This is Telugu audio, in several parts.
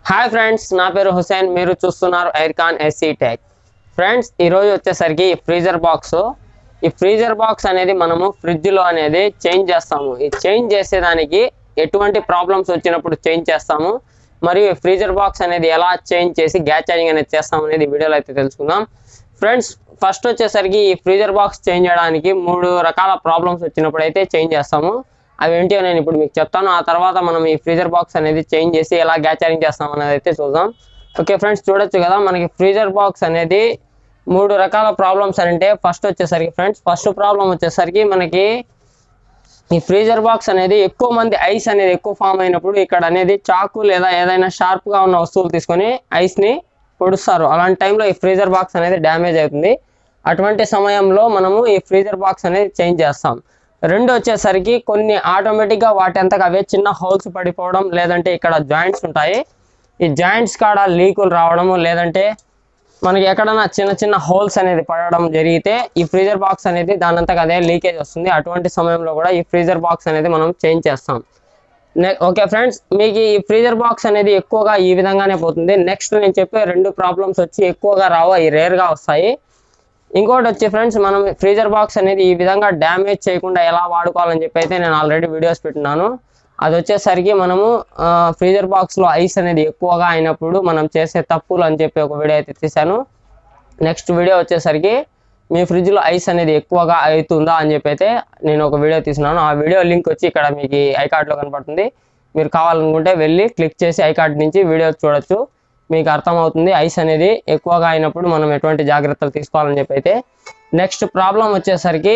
హాయ్ ఫ్రెండ్స్ నా పేరు హుసేన్ మీరు చూస్తున్నారు ఐర్కాన్ ఎస్సీ టెక్ ఫ్రెండ్స్ ఈరోజు వచ్చేసరికి ఈ ఫ్రీజర్ బాక్స్ ఈ ఫ్రీజర్ బాక్స్ అనేది మనము ఫ్రిడ్జ్లో అనేది చేంజ్ చేస్తాము ఈ చేంజ్ చేసేదానికి ఎటువంటి ప్రాబ్లమ్స్ వచ్చినప్పుడు చేంజ్ చేస్తాము మరియు ఈ ఫ్రీజర్ బాక్స్ అనేది ఎలా చేంజ్ చేసి గ్యాస్ ఛార్జింగ్ అనేది చేస్తాం అనేది ఈ వీడియోలో అయితే తెలుసుకుందాం ఫ్రెండ్స్ ఫస్ట్ వచ్చేసరికి ఈ ఫ్రీజర్ బాక్స్ చేంజ్ చేయడానికి మూడు రకాల ప్రాబ్లమ్స్ వచ్చినప్పుడు అయితే చేంజ్ చేస్తాము అవి ఏంటో నేను ఇప్పుడు మీకు చెప్తాను ఆ తర్వాత మనం ఈ ఫ్రీజర్ బాక్స్ అనేది చేంజ్ చేసి ఎలా గ్యాస్ ఛార్జింగ్ చేస్తాం అనేది అయితే చూద్దాం ఓకే ఫ్రెండ్స్ చూడొచ్చు కదా మనకి ఫ్రీజర్ బాక్స్ అనేది మూడు రకాల ప్రాబ్లమ్స్ అంటే ఫస్ట్ వచ్చేసరికి ఫ్రెండ్స్ ఫస్ట్ ప్రాబ్లం వచ్చేసరికి మనకి ఈ ఫ్రీజర్ బాక్స్ అనేది ఎక్కువ మంది ఐస్ అనేది ఎక్కువ ఫామ్ అయినప్పుడు ఇక్కడ అనేది చాకు లేదా ఏదైనా షార్ప్ గా ఉన్న వస్తువులు తీసుకొని ఐస్ ని పొడుస్తారు అలాంటి టైంలో ఈ ఫ్రీజర్ బాక్స్ అనేది డ్యామేజ్ అవుతుంది అటువంటి సమయంలో మనము ఈ ఫ్రీజర్ బాక్స్ అనేది చేంజ్ చేస్తాం రెండు వచ్చేసరికి కొన్ని ఆటోమేటిక్గా వాటి అంతగా అవే చిన్న హోల్స్ పడిపోవడం లేదంటే ఇక్కడ జాయింట్స్ ఉంటాయి ఈ జాయింట్స్ కాడ లీకులు రావడము లేదంటే మనకి ఎక్కడైనా చిన్న చిన్న హోల్స్ అనేది పడడం జరిగితే ఈ ఫ్రీజర్ బాక్స్ అనేది దానంతగా అదే లీకేజ్ వస్తుంది అటువంటి సమయంలో కూడా ఈ ఫ్రీజర్ బాక్స్ అనేది మనం చేంజ్ చేస్తాం నె- ఓకే ఫ్రెండ్స్ మీకు ఈ ఫ్రీజర్ బాక్స్ అనేది ఎక్కువగా ఈ విధంగానే పోతుంది నెక్స్ట్ నేను చెప్పే రెండు ప్రాబ్లమ్స్ వచ్చి ఎక్కువగా రావు అవి రేర్గా వస్తాయి ఇంకోటి వచ్చి ఫ్రెండ్స్ మనం ఫ్రీజర్ బాక్స్ అనేది ఈ విధంగా డ్యామేజ్ చేయకుండా ఎలా వాడుకోవాలని చెప్పి అయితే నేను ఆల్రెడీ వీడియోస్ పెట్టినాను అది వచ్చేసరికి మనము ఫ్రీజర్ బాక్స్లో ఐస్ అనేది ఎక్కువగా అయినప్పుడు మనం చేసే తప్పులు అని చెప్పి ఒక వీడియో అయితే తీశాను నెక్స్ట్ వీడియో వచ్చేసరికి మీ ఫ్రిడ్జ్లో ఐస్ అనేది ఎక్కువగా అవుతుందా అని చెప్పి అయితే నేను ఒక వీడియో తీసినాను ఆ వీడియో లింక్ వచ్చి ఇక్కడ మీకు ఐ కార్డ్లో కనపడుతుంది మీరు కావాలనుకుంటే వెళ్ళి క్లిక్ చేసి ఐ కార్డ్ నుంచి వీడియో చూడొచ్చు మీకు అర్థమవుతుంది ఐస్ అనేది ఎక్కువగా అయినప్పుడు మనం ఎటువంటి జాగ్రత్తలు తీసుకోవాలని చెప్పి అయితే నెక్స్ట్ ప్రాబ్లం వచ్చేసరికి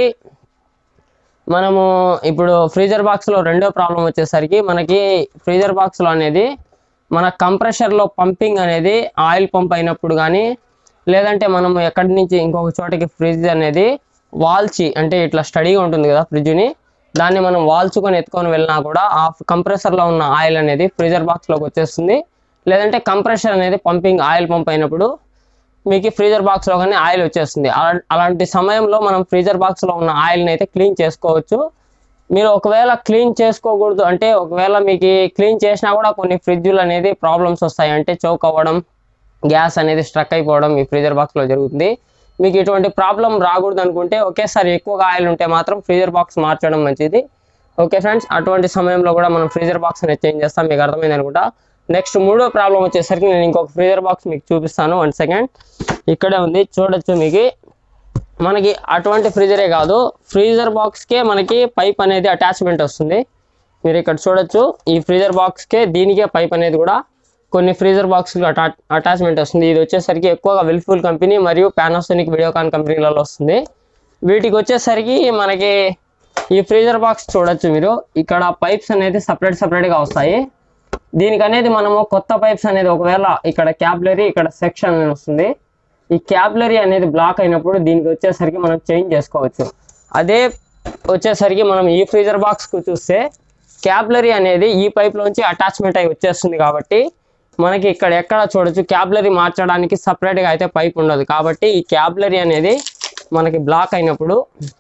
మనము ఇప్పుడు ఫ్రీజర్ బాక్స్లో రెండో ప్రాబ్లం వచ్చేసరికి మనకి ఫ్రీజర్ బాక్స్లో అనేది మన కంప్రెషర్లో పంపింగ్ అనేది ఆయిల్ పంప్ అయినప్పుడు కానీ లేదంటే మనం ఎక్కడి నుంచి ఇంకొక చోటకి ఫ్రిడ్జ్ అనేది వాల్చి అంటే ఇట్లా స్టడీగా ఉంటుంది కదా ఫ్రిడ్జ్ని దాన్ని మనం వాల్చుకొని ఎత్తుకొని వెళ్ళినా కూడా ఆ కంప్రెసర్లో ఉన్న ఆయిల్ అనేది ఫ్రీజర్ బాక్స్లోకి వచ్చేస్తుంది లేదంటే కంప్రెషర్ అనేది పంపింగ్ ఆయిల్ పంప్ అయినప్పుడు మీకు ఫ్రీజర్ బాక్స్లో కానీ ఆయిల్ వచ్చేస్తుంది అలా- అలాంటి సమయంలో మనం ఫ్రీజర్ బాక్స్లో ఉన్న ఆయిల్ని అయితే క్లీన్ చేసుకోవచ్చు మీరు ఒకవేళ క్లీన్ చేసుకోకూడదు అంటే ఒకవేళ మీకు క్లీన్ చేసినా కూడా కొన్ని ఫ్రిడ్జ్లు అనేది ప్రాబ్లమ్స్ వస్తాయి అంటే చౌక్ అవ్వడం గ్యాస్ అనేది స్ట్రక్ అయిపోవడం ఈ ఫ్రీజర్ బాక్స్లో జరుగుతుంది మీకు ఇటువంటి ప్రాబ్లం రాకూడదు అనుకుంటే ఒకేసారి ఎక్కువగా ఆయిల్ ఉంటే మాత్రం ఫ్రీజర్ బాక్స్ మార్చడం మంచిది ఓకే ఫ్రెండ్స్ అటువంటి సమయంలో కూడా మనం ఫ్రీజర్ బాక్స్ అనేది చేంజ్ చేస్తాం మీకు అర్థమైంది అనుకుంటా నెక్స్ట్ మూడో ప్రాబ్లం వచ్చేసరికి నేను ఇంకొక ఫ్రీజర్ బాక్స్ మీకు చూపిస్తాను వన్ సెకండ్ ఇక్కడే ఉంది చూడొచ్చు మీకు మనకి అటువంటి ఫ్రీజరే కాదు ఫ్రీజర్ బాక్స్కే మనకి పైప్ అనేది అటాచ్మెంట్ వస్తుంది మీరు ఇక్కడ చూడొచ్చు ఈ ఫ్రీజర్ బాక్స్కే దీనికే పైప్ అనేది కూడా కొన్ని ఫ్రీజర్ బాక్స్కి అటా అటాచ్మెంట్ వస్తుంది ఇది వచ్చేసరికి ఎక్కువగా విల్ఫుల్ కంపెనీ మరియు పానాసోనిక్ వీడియోకాన్ కంపెనీలలో వస్తుంది వీటికి వచ్చేసరికి మనకి ఈ ఫ్రీజర్ బాక్స్ చూడొచ్చు మీరు ఇక్కడ పైప్స్ అనేది సపరేట్ సపరేట్గా వస్తాయి దీనికి అనేది మనము కొత్త పైప్స్ అనేది ఒకవేళ ఇక్కడ క్యాబ్లరీ ఇక్కడ సెక్షన్ అని వస్తుంది ఈ క్యాబ్లరీ అనేది బ్లాక్ అయినప్పుడు దీనికి వచ్చేసరికి మనం చేంజ్ చేసుకోవచ్చు అదే వచ్చేసరికి మనం ఈ ఫ్రీజర్ బాక్స్కు చూస్తే క్యాబ్లరీ అనేది ఈ పైప్లోంచి అటాచ్మెంట్ అయి వచ్చేస్తుంది కాబట్టి మనకి ఇక్కడ ఎక్కడ చూడొచ్చు క్యాబ్లరీ మార్చడానికి సపరేట్గా అయితే పైప్ ఉండదు కాబట్టి ఈ క్యాబ్లరీ అనేది మనకి బ్లాక్ అయినప్పుడు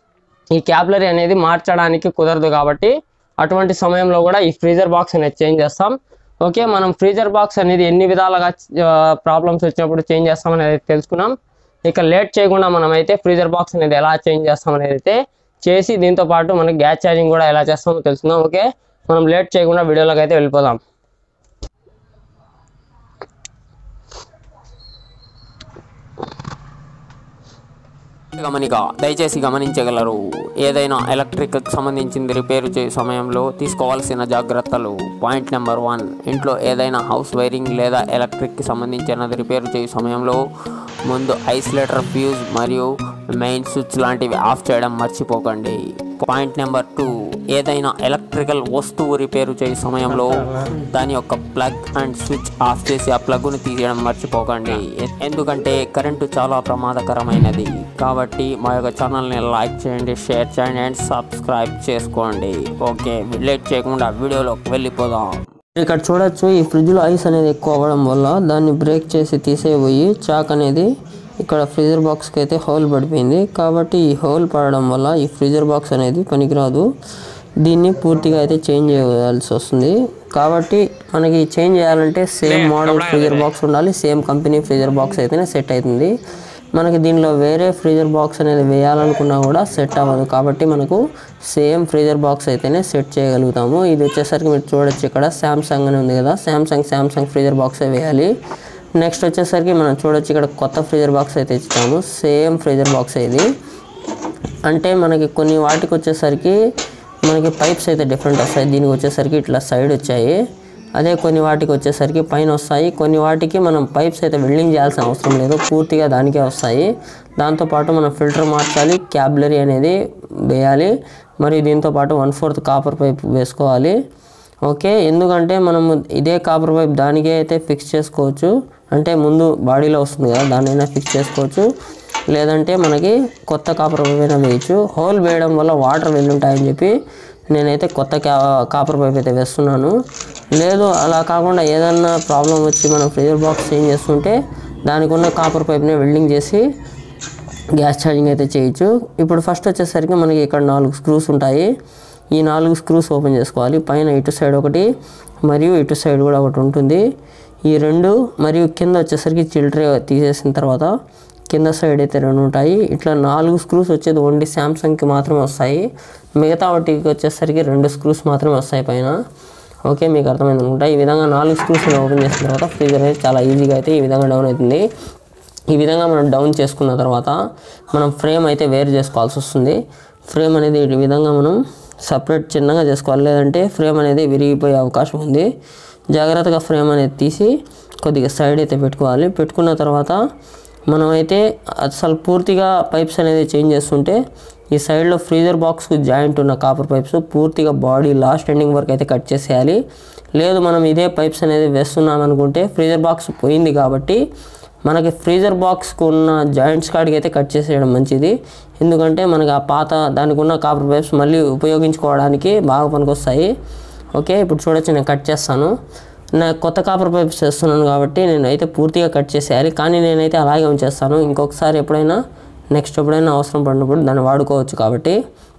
ఈ క్యాబ్లరీ అనేది మార్చడానికి కుదరదు కాబట్టి అటువంటి సమయంలో కూడా ఈ ఫ్రీజర్ బాక్స్ అనేది చేంజ్ చేస్తాం ఓకే మనం ఫ్రీజర్ బాక్స్ అనేది ఎన్ని విధాలుగా ప్రాబ్లమ్స్ వచ్చినప్పుడు చేంజ్ చేస్తాం అనేది తెలుసుకున్నాం ఇక లేట్ చేయకుండా మనం అయితే ఫ్రీజర్ బాక్స్ అనేది ఎలా చేంజ్ చేస్తాం అనేది అయితే చేసి దీంతో పాటు మనకి గ్యాస్ ఛార్జింగ్ కూడా ఎలా చేస్తామో తెలుసుకుందాం ఓకే మనం లేట్ చేయకుండా వీడియోలోకి అయితే వెళ్ళిపోదాం గమనిక దయచేసి గమనించగలరు ఏదైనా ఎలక్ట్రిక్ సంబంధించింది రిపేరు చేసే సమయంలో తీసుకోవాల్సిన జాగ్రత్తలు పాయింట్ నెంబర్ వన్ ఇంట్లో ఏదైనా హౌస్ వైరింగ్ లేదా ఎలక్ట్రిక్కి సంబంధించినది రిపేరు చేసే సమయంలో ముందు ఐసోలేటర్ ఫ్యూజ్ మరియు మెయిన్ స్విచ్ లాంటివి ఆఫ్ చేయడం మర్చిపోకండి పాయింట్ నెంబర్ టూ ఏదైనా ఎలక్ట్రికల్ వస్తువు రిపేరు చేసే సమయంలో దాని యొక్క ప్లగ్ అండ్ స్విచ్ ఆఫ్ చేసి ఆ ప్లగ్ను తీయడం మర్చిపోకండి ఎ- ఎందుకంటే కరెంటు చాలా ప్రమాదకరమైనది కాబట్టి మా యొక్క ఛానల్ని లైక్ చేయండి షేర్ చేయండి అండ్ సబ్స్క్రైబ్ చేసుకోండి ఓకే లేట్ చేయకుండా వీడియోలోకి వెళ్ళిపోదాం ఇక్కడ చూడొచ్చు ఈ ఫ్రిడ్జ్లో ఐస్ అనేది ఎక్కువ అవ్వడం వల్ల దాన్ని బ్రేక్ చేసి తీసేయబోయి చాక్ అనేది ఇక్కడ ఫ్రీజర్ బాక్స్కి అయితే హోల్ పడిపోయింది కాబట్టి ఈ హోల్ పడడం వల్ల ఈ ఫ్రీజర్ బాక్స్ అనేది పనికిరాదు దీన్ని పూర్తిగా అయితే చేంజ్ చేయాల్సి వస్తుంది కాబట్టి మనకి చేంజ్ చేయాలంటే సేమ్ మోడల్ ఫ్రీజర్ బాక్స్ ఉండాలి సేమ్ కంపెనీ ఫ్రీజర్ బాక్స్ అయితేనే సెట్ అవుతుంది మనకి దీనిలో వేరే ఫ్రీజర్ బాక్స్ అనేది వేయాలనుకున్నా కూడా సెట్ అవ్వదు కాబట్టి మనకు సేమ్ ఫ్రీజర్ బాక్స్ అయితేనే సెట్ చేయగలుగుతాము ఇది వచ్చేసరికి మీరు చూడొచ్చు ఇక్కడ శాంసంగ్ అని ఉంది కదా శాంసంగ్ శాంసంగ్ ఫ్రీజర్ బాక్సే వేయాలి నెక్స్ట్ వచ్చేసరికి మనం చూడొచ్చు ఇక్కడ కొత్త ఫ్రీజర్ బాక్స్ అయితే ఇచ్చాము సేమ్ ఫ్రీజర్ బాక్స్ ఇది అంటే మనకి కొన్ని వాటికి వచ్చేసరికి మనకి పైప్స్ అయితే డిఫరెంట్ వస్తాయి దీనికి వచ్చేసరికి ఇట్లా సైడ్ వచ్చాయి అదే కొన్ని వాటికి వచ్చేసరికి పైన వస్తాయి కొన్ని వాటికి మనం పైప్స్ అయితే వెల్డింగ్ చేయాల్సిన అవసరం లేదు పూర్తిగా దానికే వస్తాయి దాంతోపాటు మనం ఫిల్టర్ మార్చాలి క్యాబ్లరీ అనేది వేయాలి మరియు దీంతోపాటు వన్ ఫోర్త్ కాపర్ పైప్ వేసుకోవాలి ఓకే ఎందుకంటే మనము ఇదే కాపర్ పైప్ దానికే అయితే ఫిక్స్ చేసుకోవచ్చు అంటే ముందు బాడీలో వస్తుంది కదా దాన్నైనా ఫిక్స్ చేసుకోవచ్చు లేదంటే మనకి కొత్త కాపర్ పైప్ అయినా వేయచ్చు హోల్ వేయడం వల్ల వాటర్ వెళ్ళుంటాయని చెప్పి నేనైతే కొత్త కా కాపర్ పైప్ అయితే వేస్తున్నాను లేదు అలా కాకుండా ఏదన్నా ప్రాబ్లం వచ్చి మనం ఫ్రీజర్ బాక్స్ చేంజ్ చేస్తుంటే దానికి ఉన్న కాపర్ పైప్ని వెల్డింగ్ చేసి గ్యాస్ ఛార్జింగ్ అయితే చేయొచ్చు ఇప్పుడు ఫస్ట్ వచ్చేసరికి మనకి ఇక్కడ నాలుగు స్క్రూస్ ఉంటాయి ఈ నాలుగు స్క్రూస్ ఓపెన్ చేసుకోవాలి పైన ఇటు సైడ్ ఒకటి మరియు ఇటు సైడ్ కూడా ఒకటి ఉంటుంది ఈ రెండు మరియు కింద వచ్చేసరికి చిల్డ్రే తీసేసిన తర్వాత కింద సైడ్ అయితే రెండు ఉంటాయి ఇట్లా నాలుగు స్క్రూస్ వచ్చేది ఓన్లీ శాంసంగ్కి మాత్రమే వస్తాయి మిగతా వాటికి వచ్చేసరికి రెండు స్క్రూస్ మాత్రమే వస్తాయి పైన ఓకే మీకు అర్థమైంది అనుకుంటా ఈ విధంగా నాలుగు స్క్రూస్ ఓపెన్ చేసిన తర్వాత ఫ్రీజర్ అయితే చాలా ఈజీగా అయితే ఈ విధంగా డౌన్ అవుతుంది ఈ విధంగా మనం డౌన్ చేసుకున్న తర్వాత మనం ఫ్రేమ్ అయితే వేరు చేసుకోవాల్సి వస్తుంది ఫ్రేమ్ అనేది ఈ విధంగా మనం సపరేట్ చిన్నగా చేసుకోవాలి లేదంటే ఫ్రేమ్ అనేది విరిగిపోయే అవకాశం ఉంది జాగ్రత్తగా ఫ్రేమ్ అనేది తీసి కొద్దిగా సైడ్ అయితే పెట్టుకోవాలి పెట్టుకున్న తర్వాత మనమైతే అసలు పూర్తిగా పైప్స్ అనేది చేంజ్ చేస్తుంటే ఈ సైడ్లో ఫ్రీజర్ బాక్స్కు జాయింట్ ఉన్న కాపర్ పైప్స్ పూర్తిగా బాడీ లాస్ట్ ఎండింగ్ వరకు అయితే కట్ చేసేయాలి లేదు మనం ఇదే పైప్స్ అనేది వేస్తున్నాం అనుకుంటే ఫ్రీజర్ బాక్స్ పోయింది కాబట్టి మనకి ఫ్రీజర్ బాక్స్కు ఉన్న జాయింట్స్ కాడికి అయితే కట్ చేసేయడం మంచిది ఎందుకంటే మనకి ఆ పాత దానికి ఉన్న కాపర్ పైప్స్ మళ్ళీ ఉపయోగించుకోవడానికి బాగా పనికొస్తాయి ఓకే ఇప్పుడు చూడొచ్చు నేను కట్ చేస్తాను నా కొత్త కాపర్ పైప్స్ వేస్తున్నాను కాబట్టి నేను అయితే పూర్తిగా కట్ చేసేయాలి కానీ నేనైతే అలాగే ఉంచేస్తాను ఇంకొకసారి ఎప్పుడైనా నెక్స్ట్ ఎప్పుడైనా అవసరం పడినప్పుడు దాన్ని వాడుకోవచ్చు కాబట్టి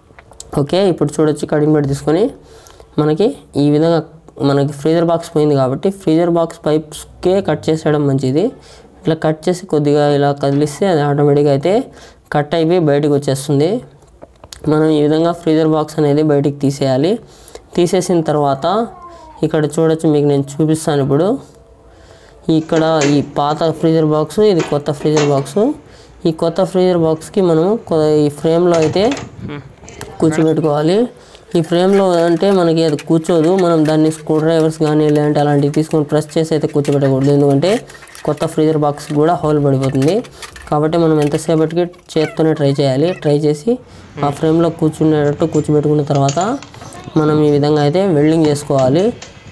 ఓకే ఇప్పుడు చూడొచ్చు కటింగ్ బెడ్ తీసుకొని మనకి ఈ విధంగా మనకి ఫ్రీజర్ బాక్స్ పోయింది కాబట్టి ఫ్రీజర్ బాక్స్ పైప్స్కే కట్ చేసేయడం మంచిది ఇట్లా కట్ చేసి కొద్దిగా ఇలా కదిలిస్తే అది ఆటోమేటిక్గా అయితే కట్ అయిపోయి బయటకు వచ్చేస్తుంది మనం ఈ విధంగా ఫ్రీజర్ బాక్స్ అనేది బయటికి తీసేయాలి తీసేసిన తర్వాత ఇక్కడ చూడొచ్చు మీకు నేను చూపిస్తాను ఇప్పుడు ఇక్కడ ఈ పాత ఫ్రీజర్ బాక్స్ ఇది కొత్త ఫ్రీజర్ బాక్స్ ఈ కొత్త ఫ్రీజర్ బాక్స్కి మనము కొ- ఈ ఫ్రేమ్లో అయితే కూర్చోబెట్టుకోవాలి ఈ ఫ్రేమ్లో అంటే మనకి అది కూర్చోదు మనం దాన్ని స్క్రూ డ్రైవర్స్ కానీ లేదంటే అలాంటివి తీసుకొని ప్రెస్ చేసి అయితే కూర్చోబెట్టకూడదు ఎందుకంటే కొత్త ఫ్రీజర్ బాక్స్ కూడా హోల్ పడిపోతుంది కాబట్టి మనం ఎంతసేపటికి చేత్తోనే ట్రై చేయాలి ట్రై చేసి ఆ ఫ్రేమ్లో కూర్చునేటట్టు కూర్చోబెట్టుకున్న తర్వాత మనం ఈ విధంగా అయితే వెల్డింగ్ చేసుకోవాలి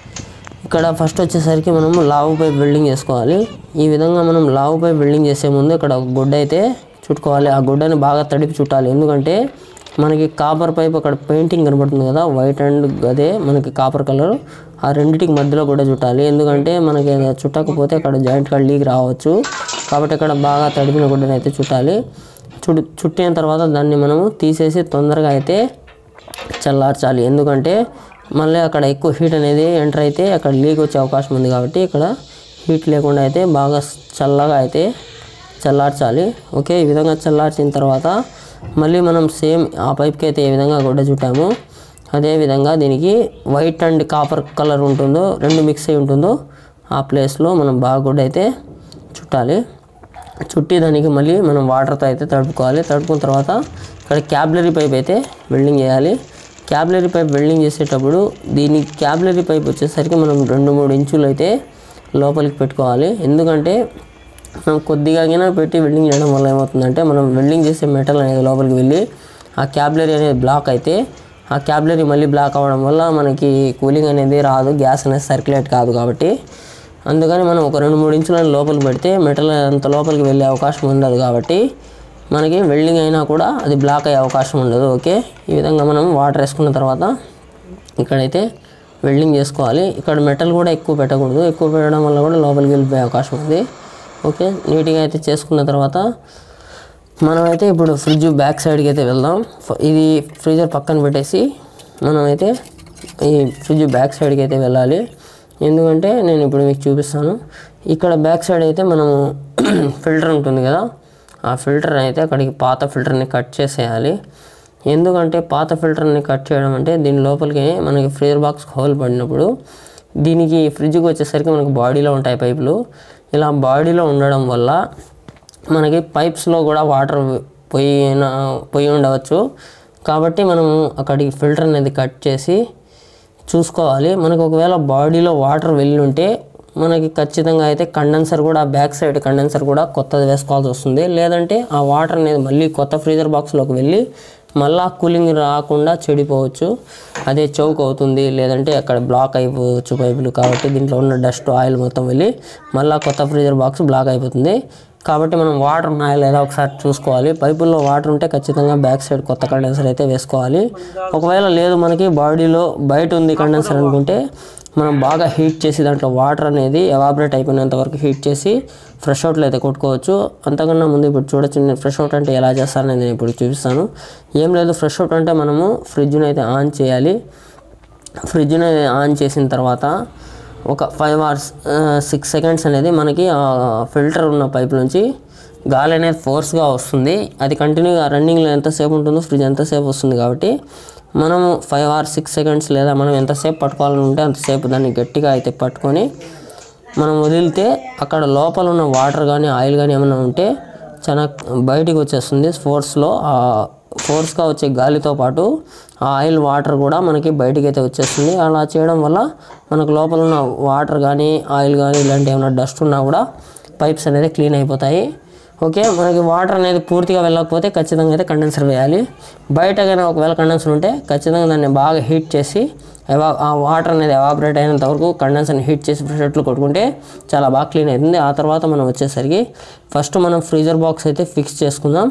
ఇక్కడ ఫస్ట్ వచ్చేసరికి మనం లావు పైప్ వెల్డింగ్ చేసుకోవాలి ఈ విధంగా మనం లావు పైప్ వెల్డింగ్ చేసే ముందు ఇక్కడ ఒక గుడ్డ అయితే చుట్టుకోవాలి ఆ గుడ్డని బాగా తడిపి చుట్టాలి ఎందుకంటే మనకి కాపర్ పైప్ అక్కడ పెయింటింగ్ కనబడుతుంది కదా వైట్ అండ్ అదే మనకి కాపర్ కలర్ ఆ రెండింటికి మధ్యలో కూడా చుట్టాలి ఎందుకంటే మనకి అది చుట్టకపోతే అక్కడ జాయింట్ కాడ లీక్ రావచ్చు కాబట్టి అక్కడ బాగా తడిపిన గుడ్డని అయితే చుట్టాలి చుడు చుట్టిన తర్వాత దాన్ని మనము తీసేసి తొందరగా అయితే చల్లార్చాలి ఎందుకంటే మళ్ళీ అక్కడ ఎక్కువ హీట్ అనేది ఎంటర్ అయితే అక్కడ లీక్ వచ్చే అవకాశం ఉంది కాబట్టి ఇక్కడ హీట్ లేకుండా అయితే బాగా చల్లగా అయితే చల్లార్చాలి ఓకే ఈ విధంగా చల్లార్చిన తర్వాత మళ్ళీ మనం సేమ్ ఆ పైప్కి అయితే ఏ విధంగా గుడ్డ చుట్టామో అదే విధంగా దీనికి వైట్ అండ్ కాపర్ కలర్ ఉంటుందో రెండు మిక్స్ అయి ఉంటుందో ఆ ప్లేస్లో మనం బాగా గుడ్డ అయితే చుట్టాలి చుట్టి దానికి మళ్ళీ మనం వాటర్తో అయితే తడుపుకోవాలి తడుపుకున్న తర్వాత ఇక్కడ క్యాబ్లరీ పైప్ అయితే వెల్డింగ్ చేయాలి క్యాబ్లరీ పైప్ వెల్డింగ్ చేసేటప్పుడు దీని క్యాబ్లరీ పైప్ వచ్చేసరికి మనం రెండు మూడు ఇంచులు అయితే లోపలికి పెట్టుకోవాలి ఎందుకంటే మనం కొద్దిగా అయినా పెట్టి వెల్డింగ్ చేయడం వల్ల ఏమవుతుందంటే మనం వెల్డింగ్ చేసే మెటల్ అనేది లోపలికి వెళ్ళి ఆ క్యాబ్లరీ అనేది బ్లాక్ అయితే ఆ క్యాబ్లరీ మళ్ళీ బ్లాక్ అవ్వడం వల్ల మనకి కూలింగ్ అనేది రాదు గ్యాస్ అనేది సర్క్యులేట్ కాదు కాబట్టి అందుకని మనం ఒక రెండు మూడు ఇంచులను లోపలికి పెడితే మెటల్ అంత లోపలికి వెళ్ళే అవకాశం ఉండదు కాబట్టి మనకి వెల్డింగ్ అయినా కూడా అది బ్లాక్ అయ్యే అవకాశం ఉండదు ఓకే ఈ విధంగా మనం వాటర్ వేసుకున్న తర్వాత ఇక్కడైతే వెల్డింగ్ చేసుకోవాలి ఇక్కడ మెటల్ కూడా ఎక్కువ పెట్టకూడదు ఎక్కువ పెట్టడం వల్ల కూడా లోపలికి వెళ్ళిపోయే అవకాశం ఉంది ఓకే నీట్గా అయితే చేసుకున్న తర్వాత మనమైతే ఇప్పుడు ఫ్రిడ్జ్ బ్యాక్ సైడ్కి అయితే వెళ్దాం ఫ- ఇది ఫ్రీజర్ పక్కన పెట్టేసి మనమైతే ఈ ఫ్రిడ్జ్ బ్యాక్ సైడ్కి అయితే వెళ్ళాలి ఎందుకంటే నేను ఇప్పుడు మీకు చూపిస్తాను ఇక్కడ బ్యాక్ సైడ్ అయితే మనము ఫిల్టర్ ఉంటుంది కదా ఆ ఫిల్టర్ అయితే అక్కడికి పాత ఫిల్టర్ని కట్ చేసేయాలి ఎందుకంటే పాత ఫిల్టర్ని కట్ చేయడం అంటే దీని లోపలికి మనకి ఫ్రీజర్ బాక్స్ హోల్ పడినప్పుడు దీనికి ఫ్రిడ్జ్కి వచ్చేసరికి మనకు బాడీలో ఉంటాయి పైపులు ఇలా బాడీలో ఉండడం వల్ల మనకి పైప్స్లో కూడా వాటర్ పోయిన పోయి ఉండవచ్చు కాబట్టి మనము అక్కడికి ఫిల్టర్ అనేది కట్ చేసి చూసుకోవాలి మనకు ఒకవేళ బాడీలో వాటర్ వెళ్ళి ఉంటే మనకి ఖచ్చితంగా అయితే కండెన్సర్ కూడా బ్యాక్ సైడ్ కండెన్సర్ కూడా కొత్తది వేసుకోవాల్సి వస్తుంది లేదంటే ఆ వాటర్ అనేది మళ్ళీ కొత్త ఫ్రీజర్ బాక్స్లోకి వెళ్ళి మళ్ళా కూలింగ్ రాకుండా చెడిపోవచ్చు అదే చౌక్ అవుతుంది లేదంటే అక్కడ బ్లాక్ అయిపోవచ్చు పైపులు కాబట్టి దీంట్లో ఉన్న డస్ట్ ఆయిల్ మొత్తం వెళ్ళి మళ్ళీ కొత్త ఫ్రీజర్ బాక్స్ బ్లాక్ అయిపోతుంది కాబట్టి మనం వాటర్ ఉన్నాయా లేదా ఒకసారి చూసుకోవాలి పైపుల్లో వాటర్ ఉంటే ఖచ్చితంగా బ్యాక్ సైడ్ కొత్త కండెన్సర్ అయితే వేసుకోవాలి ఒకవేళ లేదు మనకి బాడీలో బయట ఉంది కండెన్సర్ అనుకుంటే మనం బాగా హీట్ చేసి దాంట్లో వాటర్ అనేది ఎవాబరేట్ అయిపోయినంత వరకు హీట్ చేసి ఫ్రెష్ అవుట్లో అయితే కొట్టుకోవచ్చు అంతకన్నా ముందు ఇప్పుడు చూడొచ్చు నేను ఫ్రెష్ అవుట్ అంటే ఎలా చేస్తానని నేను ఇప్పుడు చూపిస్తాను ఏం లేదు ఫ్రెష్ అవుట్ అంటే మనము ఫ్రిడ్జ్ని అయితే ఆన్ చేయాలి ఫ్రిడ్జ్ని ఆన్ చేసిన తర్వాత ఒక ఫైవ్ అవర్స్ సిక్స్ సెకండ్స్ అనేది మనకి ఆ ఫిల్టర్ ఉన్న పైప్ నుంచి గాలి అనేది ఫోర్స్గా వస్తుంది అది కంటిన్యూగా రన్నింగ్లో ఎంతసేపు ఉంటుందో ఫ్రిడ్జ్ ఎంతసేపు వస్తుంది కాబట్టి మనము ఫైవ్ ఆర్ సిక్స్ సెకండ్స్ లేదా మనం ఎంతసేపు పట్టుకోవాలని ఉంటే అంతసేపు దాన్ని గట్టిగా అయితే పట్టుకొని మనం వదిలితే అక్కడ లోపల ఉన్న వాటర్ కానీ ఆయిల్ కానీ ఏమైనా ఉంటే చాలా బయటికి వచ్చేస్తుంది ఫోర్స్లో ఆ ఫోర్స్గా వచ్చే గాలితో పాటు ఆ ఆయిల్ వాటర్ కూడా మనకి బయటికి అయితే వచ్చేస్తుంది అలా చేయడం వల్ల మనకు లోపల ఉన్న వాటర్ కానీ ఆయిల్ కానీ ఇలాంటి ఏమైనా డస్ట్ ఉన్నా కూడా పైప్స్ అనేది క్లీన్ అయిపోతాయి ఓకే మనకి వాటర్ అనేది పూర్తిగా వెళ్ళకపోతే ఖచ్చితంగా అయితే కండెన్సర్ వేయాలి బయట కానీ ఒకవేళ కండెన్సర్ ఉంటే ఖచ్చితంగా దాన్ని బాగా హీట్ చేసి ఎవా ఆ వాటర్ అనేది ఎవాపరేట్ అయినంత వరకు కండెన్సర్ని హీట్ చేసి ఫ్రెష్ కొట్టుకుంటే చాలా బాగా క్లీన్ అవుతుంది ఆ తర్వాత మనం వచ్చేసరికి ఫస్ట్ మనం ఫ్రీజర్ బాక్స్ అయితే ఫిక్స్ చేసుకుందాం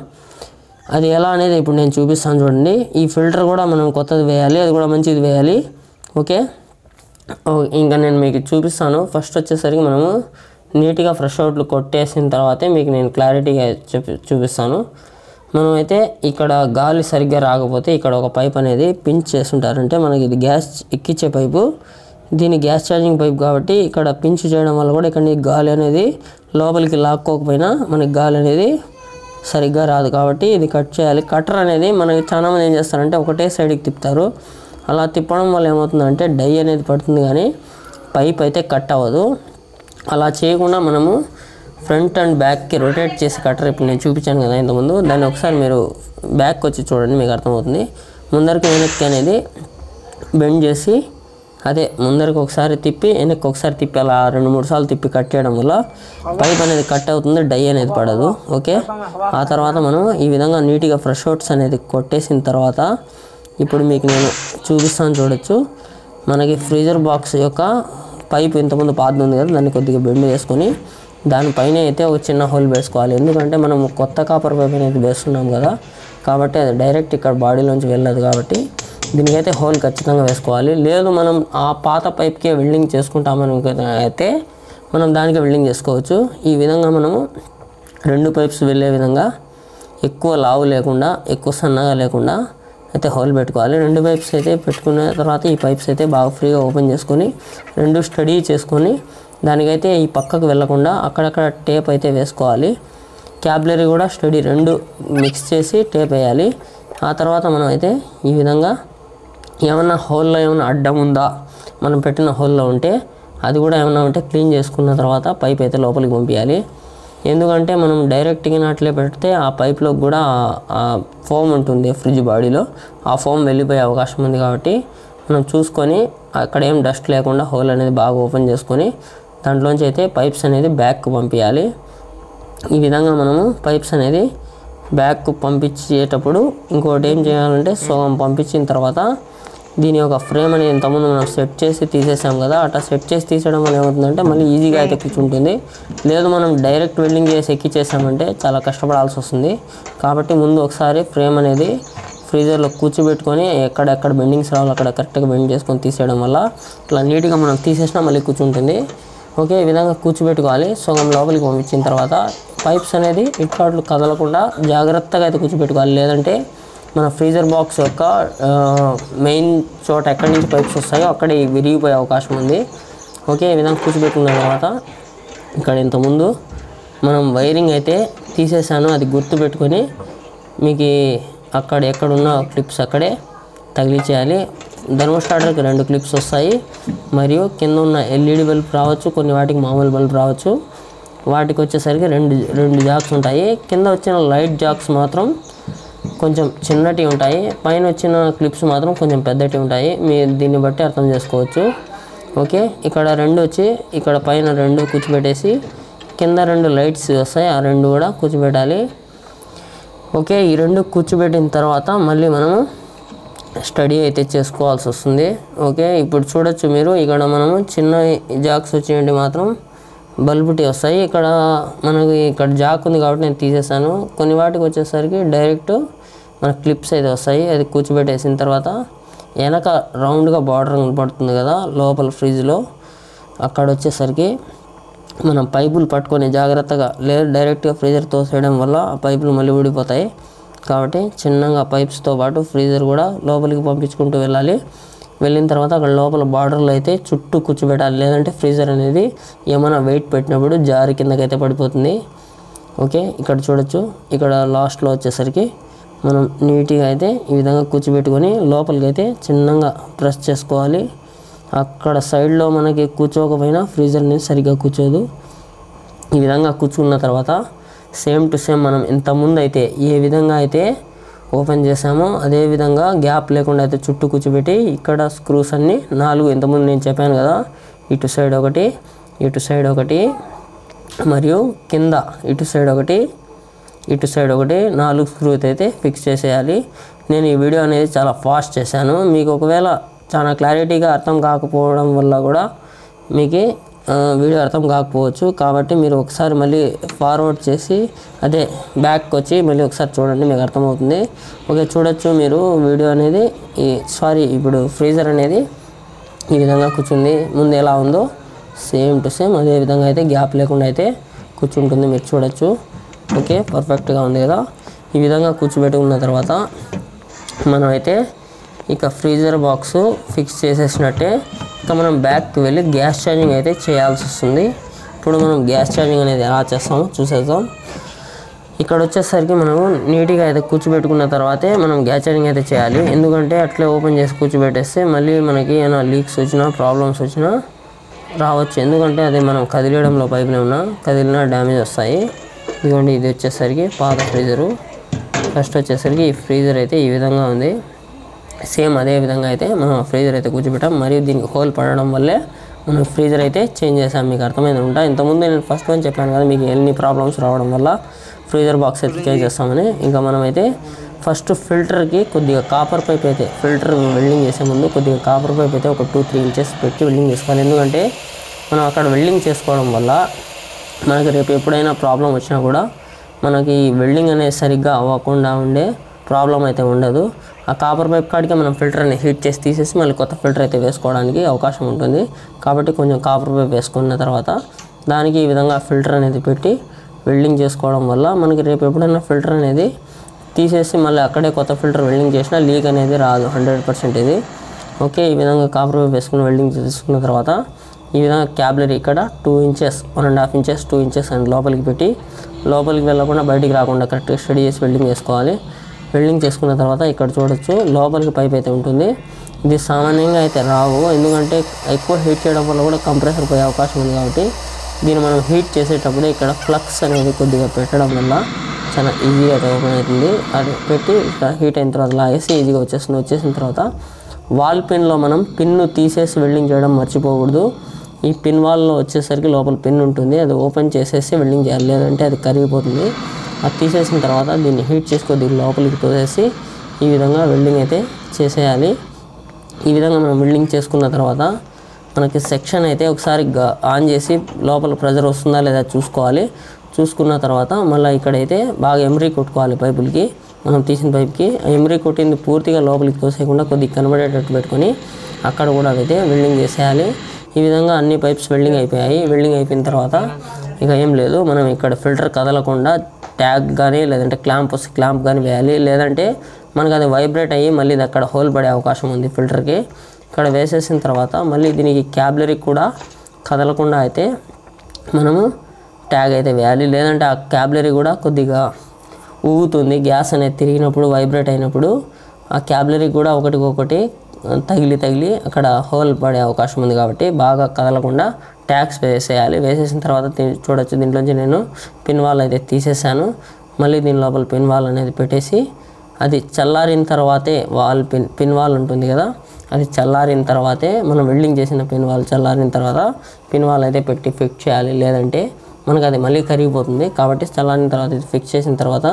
అది ఎలా అనేది ఇప్పుడు నేను చూపిస్తాను చూడండి ఈ ఫిల్టర్ కూడా మనం కొత్తది వేయాలి అది కూడా మంచిది వేయాలి ఓకే ఓ, ఇంకా నేను మీకు చూపిస్తాను ఫస్ట్ వచ్చేసరికి మనము నీట్గా ఫ్రెష్ అవుట్లు కొట్టేసిన తర్వాతే మీకు నేను క్లారిటీగా చూపి చూపిస్తాను మనమైతే ఇక్కడ గాలి సరిగ్గా రాకపోతే ఇక్కడ ఒక పైప్ అనేది పించ్ చేస్తుంటారంటే మనకి ఇది గ్యాస్ ఎక్కించే పైపు దీని గ్యాస్ ఛార్జింగ్ పైప్ కాబట్టి ఇక్కడ పించ్ చేయడం వల్ల కూడా ఇక్కడ నీకు గాలి అనేది లోపలికి లాక్కోకపోయినా మనకి గాలి అనేది సరిగ్గా రాదు కాబట్టి ఇది కట్ చేయాలి కట్టర్ అనేది మనకి చాలా మంది ఏం చేస్తారంటే ఒకటే సైడ్కి తిప్పుతారు అలా తిప్పడం వల్ల ఏమవుతుందంటే డై అనేది పడుతుంది కానీ పైప్ అయితే కట్ అవ్వదు అలా చేయకుండా మనము ఫ్రంట్ అండ్ బ్యాక్కి రొటేట్ చేసి కట్టర్ ఇప్పుడు నేను చూపించాను కదా ఇంతకుముందు దాన్ని ఒకసారి మీరు బ్యాక్ వచ్చి చూడండి మీకు అర్థమవుతుంది ముందరికి వెనక్కి అనేది బెండ్ చేసి అదే ముందరికి ఒకసారి తిప్పి వెనక్కి ఒకసారి తిప్పి అలా రెండు మూడు సార్లు తిప్పి కట్ చేయడం వల్ల పైప్ అనేది కట్ అవుతుంది డై అనేది పడదు ఓకే ఆ తర్వాత మనం ఈ విధంగా నీట్గా ఫ్రెష్ అవుట్స్ అనేది కొట్టేసిన తర్వాత ఇప్పుడు మీకు నేను చూపిస్తాను చూడొచ్చు మనకి ఫ్రీజర్ బాక్స్ యొక్క పైప్ ఇంతకుముందు పాత ఉంది కదా దాన్ని కొద్దిగా బెండ్ చేసుకొని దానిపైన అయితే ఒక చిన్న హోల్ వేసుకోవాలి ఎందుకంటే మనం కొత్త కాపర్ పైప్ అనేది వేస్తున్నాం కదా కాబట్టి అది డైరెక్ట్ ఇక్కడ బాడీలోంచి వెళ్ళదు కాబట్టి దీనికైతే హోల్ ఖచ్చితంగా వేసుకోవాలి లేదు మనం ఆ పాత పైప్కే వెల్డింగ్ చేసుకుంటామని అయితే మనం దానికి వెల్డింగ్ చేసుకోవచ్చు ఈ విధంగా మనము రెండు పైప్స్ వెళ్ళే విధంగా ఎక్కువ లావు లేకుండా ఎక్కువ సన్నగా లేకుండా అయితే హోల్ పెట్టుకోవాలి రెండు పైప్స్ అయితే పెట్టుకున్న తర్వాత ఈ పైప్స్ అయితే బాగా ఫ్రీగా ఓపెన్ చేసుకొని రెండు స్టడీ చేసుకొని దానికైతే ఈ పక్కకు వెళ్ళకుండా అక్కడక్కడ టేప్ అయితే వేసుకోవాలి క్యాబ్లరీ కూడా స్టడీ రెండు మిక్స్ చేసి టేప్ వేయాలి ఆ తర్వాత మనం అయితే ఈ విధంగా ఏమన్నా హోల్లో ఏమైనా అడ్డం ఉందా మనం పెట్టిన హోల్లో ఉంటే అది కూడా ఏమన్నా ఉంటే క్లీన్ చేసుకున్న తర్వాత పైప్ అయితే లోపలికి పంపించాలి ఎందుకంటే మనం డైరెక్ట్గా అట్లే పెడితే ఆ పైప్లో కూడా ఆ ఫోమ్ ఉంటుంది ఫ్రిడ్జ్ బాడీలో ఆ ఫోమ్ వెళ్ళిపోయే అవకాశం ఉంది కాబట్టి మనం చూసుకొని అక్కడ ఏం డస్ట్ లేకుండా హోల్ అనేది బాగా ఓపెన్ చేసుకొని దాంట్లోంచి అయితే పైప్స్ అనేది బ్యాక్ పంపించాలి ఈ విధంగా మనము పైప్స్ అనేది బ్యాక్ పంపించేటప్పుడు ఇంకోటి ఏం చేయాలంటే సగం పంపించిన తర్వాత దీని యొక్క ఫ్రేమ్ అనేది ఇంతకుముందు మనం సెట్ చేసి తీసేసాం కదా అట్లా సెట్ చేసి తీసేయడం వల్ల ఏమవుతుందంటే మళ్ళీ ఈజీగా అయితే కూర్చుంటుంది లేదు మనం డైరెక్ట్ వెల్డింగ్ చేసి ఎక్కిచ్చేసామంటే చాలా కష్టపడాల్సి వస్తుంది కాబట్టి ముందు ఒకసారి ఫ్రేమ్ అనేది ఫ్రీజర్లో కూర్చోబెట్టుకొని ఎక్కడెక్కడ బెండింగ్స్ రావాలో అక్కడ కరెక్ట్గా బెండ్ చేసుకొని తీసేయడం వల్ల ఇట్లా నీట్గా మనం తీసేసినా మళ్ళీ కూర్చుంటుంది ఓకే ఈ విధంగా కూర్చోబెట్టుకోవాలి సగం లోపలికి పంపించిన తర్వాత పైప్స్ అనేది ఇట్లాట్లు కదలకుండా జాగ్రత్తగా అయితే కూర్చోబెట్టుకోవాలి లేదంటే మన ఫ్రీజర్ బాక్స్ యొక్క మెయిన్ చోట ఎక్కడి నుంచి పైప్స్ వస్తాయో అక్కడ విరిగిపోయే అవకాశం ఉంది ఓకే ఈ విధంగా కూర్చోబెట్టుకున్న తర్వాత ఇక్కడ ఇంతకుముందు మనం వైరింగ్ అయితే తీసేసాను అది గుర్తు పెట్టుకొని మీకు ఈ అక్కడ ఎక్కడున్న క్లిప్స్ అక్కడే తగిలించేయాలి ధర్మోస్టార్టర్కి రెండు క్లిప్స్ వస్తాయి మరియు కింద ఉన్న ఎల్ఈడి బల్బ్ రావచ్చు కొన్ని వాటికి మామూలు బల్బ్ రావచ్చు వాటికి వచ్చేసరికి రెండు రెండు జాక్స్ ఉంటాయి కింద వచ్చిన లైట్ జాక్స్ మాత్రం కొంచెం చిన్నటి ఉంటాయి పైన వచ్చిన క్లిప్స్ మాత్రం కొంచెం పెద్దటి ఉంటాయి మీరు దీన్ని బట్టి అర్థం చేసుకోవచ్చు ఓకే ఇక్కడ రెండు వచ్చి ఇక్కడ పైన రెండు కూర్చోబెట్టేసి కింద రెండు లైట్స్ వస్తాయి ఆ రెండు కూడా కూర్చోబెట్టాలి ఓకే ఈ రెండు కూర్చోబెట్టిన తర్వాత మళ్ళీ మనము స్టడీ అయితే చేసుకోవాల్సి వస్తుంది ఓకే ఇప్పుడు చూడొచ్చు మీరు ఇక్కడ మనము చిన్న జాక్స్ వచ్చినవి మాత్రం బల్బుటి వస్తాయి ఇక్కడ మనకి ఇక్కడ జాక్ ఉంది కాబట్టి నేను తీసేసాను కొన్ని వాటికి వచ్చేసరికి డైరెక్ట్ మన క్లిప్స్ అయితే వస్తాయి అది కూర్చోబెట్టేసిన తర్వాత వెనక రౌండ్గా బార్డర్ పడుతుంది కదా లోపల ఫ్రిడ్జ్లో అక్కడ వచ్చేసరికి మనం పైపులు పట్టుకొని జాగ్రత్తగా లేదు డైరెక్ట్గా ఫ్రీజర్ తోసేయడం వల్ల ఆ పైపులు మళ్ళీ ఊడిపోతాయి కాబట్టి చిన్నగా పైప్స్తో పాటు ఫ్రీజర్ కూడా లోపలికి పంపించుకుంటూ వెళ్ళాలి వెళ్ళిన తర్వాత అక్కడ లోపల బార్డర్లో అయితే చుట్టూ కూర్చోబెట్టాలి లేదంటే ఫ్రీజర్ అనేది ఏమైనా వెయిట్ పెట్టినప్పుడు జారి కిందకైతే పడిపోతుంది ఓకే ఇక్కడ చూడొచ్చు ఇక్కడ లాస్ట్లో వచ్చేసరికి మనం నీట్గా అయితే ఈ విధంగా కూర్చోబెట్టుకొని లోపలికి అయితే చిన్నగా ప్రెస్ చేసుకోవాలి అక్కడ సైడ్లో మనకి కూర్చోకపోయినా ఫ్రీజర్ అనేది సరిగ్గా కూర్చోదు ఈ విధంగా కూర్చున్న తర్వాత సేమ్ టు సేమ్ మనం ఇంతకుముందు అయితే ఏ విధంగా అయితే ఓపెన్ చేసామో అదే విధంగా గ్యాప్ లేకుండా అయితే చుట్టూ కూర్చోబెట్టి ఇక్కడ స్క్రూస్ అన్నీ నాలుగు ఇంతకుముందు నేను చెప్పాను కదా ఇటు సైడ్ ఒకటి ఇటు సైడ్ ఒకటి మరియు కింద ఇటు సైడ్ ఒకటి ఇటు సైడ్ ఒకటి నాలుగు స్క్రూస్ అయితే ఫిక్స్ చేసేయాలి నేను ఈ వీడియో అనేది చాలా ఫాస్ట్ చేశాను మీకు ఒకవేళ చాలా క్లారిటీగా అర్థం కాకపోవడం వల్ల కూడా మీకు ఆ, వీడియో అర్థం కాకపోవచ్చు కాబట్టి మీరు ఒకసారి మళ్ళీ ఫార్వర్డ్ చేసి అదే బ్యాక్ వచ్చి మళ్ళీ ఒకసారి చూడండి మీకు అర్థమవుతుంది ఓకే చూడొచ్చు మీరు వీడియో అనేది ఈ సారీ ఇప్పుడు ఫ్రీజర్ అనేది ఈ విధంగా కూర్చుంది ముందు ఎలా ఉందో సేమ్ టు సేమ్ అదే విధంగా అయితే గ్యాప్ లేకుండా అయితే కూర్చుంటుంది మీరు చూడొచ్చు ఓకే పర్ఫెక్ట్గా ఉంది కదా ఈ విధంగా కూర్చోబెట్టుకున్న తర్వాత మనం అయితే ఇక ఫ్రీజర్ బాక్స్ ఫిక్స్ చేసేసినట్టే ఇక మనం బ్యాక్కి వెళ్ళి గ్యాస్ ఛార్జింగ్ అయితే చేయాల్సి వస్తుంది ఇప్పుడు మనం గ్యాస్ ఛార్జింగ్ అనేది ఎలా చేస్తామో చూసేద్దాం ఇక్కడ వచ్చేసరికి మనము నీట్గా అయితే కూర్చోబెట్టుకున్న తర్వాతే మనం గ్యాస్ ఛార్జింగ్ అయితే చేయాలి ఎందుకంటే అట్లే ఓపెన్ చేసి కూర్చోబెట్టేస్తే మళ్ళీ మనకి ఏమైనా లీక్స్ వచ్చినా ప్రాబ్లమ్స్ వచ్చినా రావచ్చు ఎందుకంటే అది మనం కదిలేయడంలో పైపులు ఉన్నా కదిలినా డ్యామేజ్ వస్తాయి ఇదిగోండి ఇది వచ్చేసరికి పాత ఫ్రీజరు ఫస్ట్ వచ్చేసరికి ఈ ఫ్రీజర్ అయితే ఈ విధంగా ఉంది సేమ్ అదే విధంగా అయితే మనం ఫ్రీజర్ అయితే కూర్చోబెట్టాం మరియు దీనికి హోల్ పడడం వల్లే మనం ఫ్రీజర్ అయితే చేంజ్ చేసాం మీకు అర్థమైంది ఉంటా ఇంతకుముందు నేను ఫస్ట్ వన్ చెప్పాను కదా మీకు ఎన్ని ప్రాబ్లమ్స్ రావడం వల్ల ఫ్రీజర్ బాక్స్ అయితే చేంజ్ చేస్తామని ఇంకా మనమైతే ఫస్ట్ ఫిల్టర్కి కొద్దిగా కాపర్ పైప్ అయితే ఫిల్టర్ వెల్డింగ్ చేసే ముందు కొద్దిగా కాపర్ పైప్ అయితే ఒక టూ త్రీ ఇంచెస్ పెట్టి వెల్డింగ్ చేసుకోవాలి ఎందుకంటే మనం అక్కడ వెల్డింగ్ చేసుకోవడం వల్ల మనకి రేపు ఎప్పుడైనా ప్రాబ్లం వచ్చినా కూడా మనకి వెల్డింగ్ అనేది సరిగ్గా అవ్వకుండా ఉండే ప్రాబ్లం అయితే ఉండదు ఆ కాపర్ పైప్ కాడికి మనం ఫిల్టర్ అనేది హీట్ చేసి తీసేసి మళ్ళీ కొత్త ఫిల్టర్ అయితే వేసుకోవడానికి అవకాశం ఉంటుంది కాబట్టి కొంచెం కాపర్ పైప్ వేసుకున్న తర్వాత దానికి ఈ విధంగా ఫిల్టర్ అనేది పెట్టి వెల్డింగ్ చేసుకోవడం వల్ల మనకి రేపు ఎప్పుడైనా ఫిల్టర్ అనేది తీసేసి మళ్ళీ అక్కడే కొత్త ఫిల్టర్ వెల్డింగ్ చేసినా లీక్ అనేది రాదు హండ్రెడ్ పర్సెంట్ ఇది ఓకే ఈ విధంగా కాపర్ పైప్ వేసుకుని వెల్డింగ్ చేసుకున్న తర్వాత ఈ విధంగా క్యాబ్లరీ ఇక్కడ two inches one and half inches two inches and లోపలికి పెట్టి లోపలికి వెళ్ళకుండా బయటికి రాకుండా కరెక్ట్గా స్టడీ చేసి వెల్డింగ్ చేసుకోవాలి వెల్డింగ్ చేసుకున్న తర్వాత ఇక్కడ చూడొచ్చు లోపలికి పైప్ అయితే ఉంటుంది ఇది సామాన్యంగా అయితే రావు ఎందుకంటే ఎక్కువ హీట్ చేయడం వల్ల కూడా కంప్రెసర్ పోయే అవకాశం ఉంది కాబట్టి దీన్ని మనం హీట్ చేసేటప్పుడు ఇక్కడ ఫ్లక్స్ అనేది కొద్దిగా పెట్టడం వల్ల చాలా ఈజీగా అయితే ఓపెన్ అవుతుంది అది పెట్టి ఇక్కడ హీట్ అయిన తర్వాత లాగేసి ఈజీగా వచ్చేస్తుంది వచ్చేసిన తర్వాత వాల్ పిన్లో మనం పిన్ను తీసేసి వెల్డింగ్ చేయడం మర్చిపోకూడదు ఈ పిన్ వాల్లో వచ్చేసరికి లోపల పిన్ ఉంటుంది అది ఓపెన్ చేసేసి వెల్డింగ్ చేయాలి లేదంటే అది కరిగిపోతుంది అది తీసేసిన తర్వాత దీన్ని హీట్ చేసి కొద్దిగా లోపలికి తోసేసి ఈ విధంగా వెల్డింగ్ అయితే చేసేయాలి ఈ విధంగా మనం వెల్డింగ్ చేసుకున్న తర్వాత మనకి సెక్షన్ అయితే ఒకసారి గా- ఆన్ చేసి లోపల ప్రెజర్ వస్తుందా లేదా చూసుకోవాలి చూసుకున్న తర్వాత మళ్ళీ ఇక్కడైతే బాగా ఎమరీ కొట్టుకోవాలి పైపులకి మనం తీసిన పైప్కి ఆ ఎమరీ కొట్టింది పూర్తిగా లోపలికి తోసేయకుండా కొద్దిగా కనబడేటట్టు పెట్టుకొని అక్కడ కూడా అయితే వెల్డింగ్ చేసేయాలి ఈ విధంగా అన్ని పైప్స్ వెల్డింగ్ అయిపోయాయి వెల్డింగ్ అయిపోయిన తర్వాత ఇక ఏం లేదు మనం ఇక్కడ ఫిల్టర్ కదలకుండా ట్యాగ్ కానీ లేదంటే క్లాంప్ వస్తే క్లాంప్ కానీ వేయాలి లేదంటే మనకు అది వైబ్రేట్ అయ్యి మళ్ళీ ఇది అక్కడ హోల్ పడే అవకాశం ఉంది ఫిల్టర్కి ఇక్కడ వేసేసిన తర్వాత మళ్ళీ దీనికి క్యాబ్లరీ కూడా కదలకుండా అయితే మనము ట్యాగ్ అయితే వేయాలి లేదంటే ఆ క్యాబ్లరీ కూడా కొద్దిగా ఊగుతుంది గ్యాస్ అనేది తిరిగినప్పుడు వైబ్రేట్ అయినప్పుడు ఆ క్యాబ్లరీ కూడా ఒకటికొకటి తగిలి తగిలి అక్కడ హోల్ పడే అవకాశం ఉంది కాబట్టి బాగా కదలకుండా ట్యాగ్స్ వేసేయాలి వేసేసిన తర్వాత దీ- చూడొచ్చు దీంట్లోంచి నేను పిన్ వాల్ అయితే తీసేసాను మళ్ళీ దీని లోపల పిన్ వాల్ అనేది పెట్టేసి అది చల్లారిన తర్వాతే వాల్ పిన్ పిన్ వాల్ ఉంటుంది కదా అది చల్లారిన తర్వాతే మనం వెల్డింగ్ చేసిన పిన్ వాల్ చల్లారిన తర్వాత పిన్ వాల్ అయితే పెట్టి ఫిక్స్ చేయాలి లేదంటే మనకు అది మళ్ళీ కరిగిపోతుంది కాబట్టి చల్లారిన తర్వాత ఇది ఫిక్స్ చేసిన తర్వాత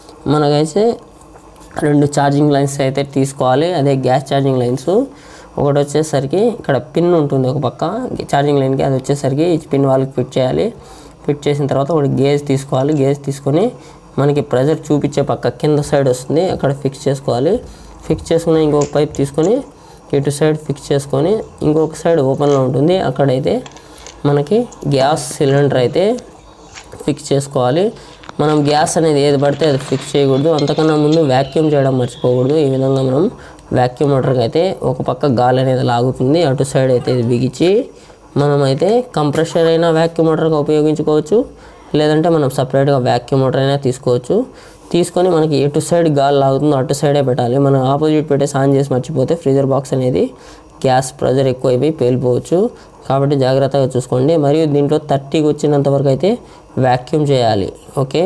మనకైతే రెండు ఛార్జింగ్ లైన్స్ అయితే తీసుకోవాలి అదే గ్యాస్ ఛార్జింగ్ లైన్స్ ఒకటి వచ్చేసరికి ఇక్కడ పిన్ ఉంటుంది ఒక పక్క ఛార్జింగ్ లైన్కి అది వచ్చేసరికి ఈ పిన్ వాళ్ళకి ఫిట్ చేయాలి ఫిట్ చేసిన తర్వాత ఒకటి గేజ్ తీసుకోవాలి గేజ్ తీసుకొని మనకి ప్రెజర్ చూపించే పక్క కింద సైడ్ వస్తుంది అక్కడ ఫిక్స్ చేసుకోవాలి ఫిక్స్ చేసుకుని ఇంకొక పైప్ తీసుకొని ఇటు సైడ్ ఫిక్స్ చేసుకొని ఇంకొక సైడ్ ఓపెన్లో ఉంటుంది అక్కడైతే మనకి గ్యాస్ సిలిండర్ అయితే ఫిక్స్ చేసుకోవాలి మనం గ్యాస్ అనేది ఏది పడితే అది ఫిక్స్ చేయకూడదు అంతకన్నా ముందు వ్యాక్యూమ్ చేయడం మర్చిపోకూడదు ఈ విధంగా మనం వ్యాక్యూమ్ మోటార్కి అయితే ఒక పక్క గాలి అనేది లాగుతుంది అటు సైడ్ అయితే ఇది బిగించి మనమైతే కంప్రెషర్ అయినా వ్యాక్యూమ్ మోటార్గా ఉపయోగించుకోవచ్చు లేదంటే మనం సపరేట్గా వ్యాక్యూమ్ మోటార్ అయినా తీసుకోవచ్చు తీసుకొని మనకి ఎటు సైడ్ గాలి లాగుతుందో అటు సైడే పెట్టాలి మనం ఆపోజిట్ పెట్టేసి ఆన్ చేసి మర్చిపోతే ఫ్రీజర్ బాక్స్ అనేది గ్యాస్ ప్రెజర్ ఎక్కువైపోయి పేలిపోవచ్చు కాబట్టి జాగ్రత్తగా చూసుకోండి మరియు దీంట్లో థర్టీకి వచ్చినంత వరకు అయితే వ్యాక్యూమ్ చేయాలి ఓకే